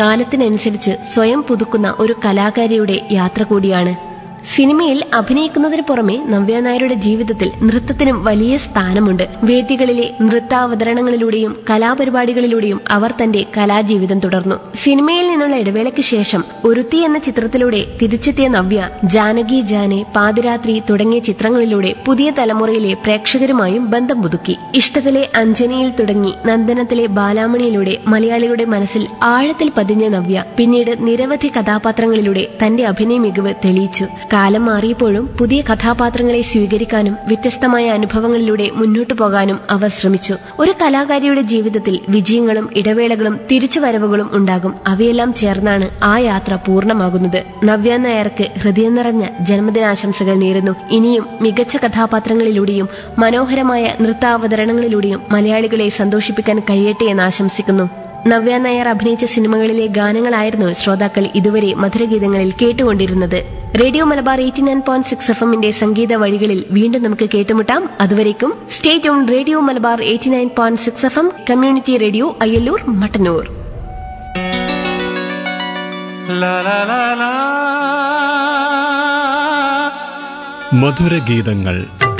കാലത്തിനനുസരിച്ച് സ്വയം പുതുക്കുന്ന ഒരു കലാകാരിയുടെ യാത്ര കൂടിയാണ് സിനിമയിൽ അഭിനയിക്കുന്നതിന് പുറമെ നവ്യ നായരുടെ ജീവിതത്തിൽ നൃത്തത്തിനും വലിയ സ്ഥാനമുണ്ട് വേദികളിലെ നൃത്താവതരണങ്ങളിലൂടെയും കലാപരിപാടികളിലൂടെയും അവർ തന്റെ കലാജീവിതം തുടർന്നു സിനിമയിൽ നിന്നുള്ള ഇടവേളയ്ക്ക് ശേഷം ഒരുത്തി എന്ന ചിത്രത്തിലൂടെ തിരിച്ചെത്തിയ നവ്യ ജാനകി ജാനെ പാതിരാത്രി തുടങ്ങിയ ചിത്രങ്ങളിലൂടെ പുതിയ തലമുറയിലെ പ്രേക്ഷകരുമായും ബന്ധം പുതുക്കി ഇഷ്ടത്തിലെ അഞ്ജനിയിൽ തുടങ്ങി നന്ദനത്തിലെ ബാലാമണിയിലൂടെ മലയാളികളുടെ മനസ്സിൽ ആഴത്തിൽ പതിഞ്ഞ നവ്യ പിന്നീട് നിരവധി കഥാപാത്രങ്ങളിലൂടെ തന്റെ അഭിനയ മികവ് തെളിയിച്ചു കാലം മാറിയപ്പോഴും പുതിയ കഥാപാത്രങ്ങളെ സ്വീകരിക്കാനും വ്യത്യസ്തമായ അനുഭവങ്ങളിലൂടെ മുന്നോട്ടു പോകാനും അവർ ശ്രമിച്ചു ഒരു കലാകാരിയുടെ ജീവിതത്തിൽ വിജയങ്ങളും ഇടവേളകളും തിരിച്ചുവരവുകളും ഉണ്ടാകും അവയെല്ലാം ചേർന്നാണ് ആ യാത്ര പൂർണ്ണമാകുന്നത് നവ്യ നായർക്ക് ഹൃദയം നിറഞ്ഞ ജന്മദിനാശംസകൾ നേരുന്നു ഇനിയും മികച്ച കഥാപാത്രങ്ങളിലൂടെയും മനോഹരമായ നൃത്താവതരണങ്ങളിലൂടെയും മലയാളികളെ സന്തോഷിപ്പിക്കാൻ കഴിയട്ടെ എന്ന് ആശംസിക്കുന്നു നവ്യ നായർ അഭിനയിച്ച സിനിമകളിലെ ഗാനങ്ങളായിരുന്നു ശ്രോതാക്കൾ ഇതുവരെ മധുരഗീതങ്ങളിൽ കേട്ടുകൊണ്ടിരുന്നത് radio Malabar eighty nine point six F എമ്മിന്റെ സംഗീത വഴികളിൽ വീണ്ടും നമുക്ക് കേട്ടുമുട്ടാം അതുവരേക്കും stay on radio Malabar eighty nine point six F M community radio Ayyalloor Mattannur La la la la മധുരഗീതങ്ങൾ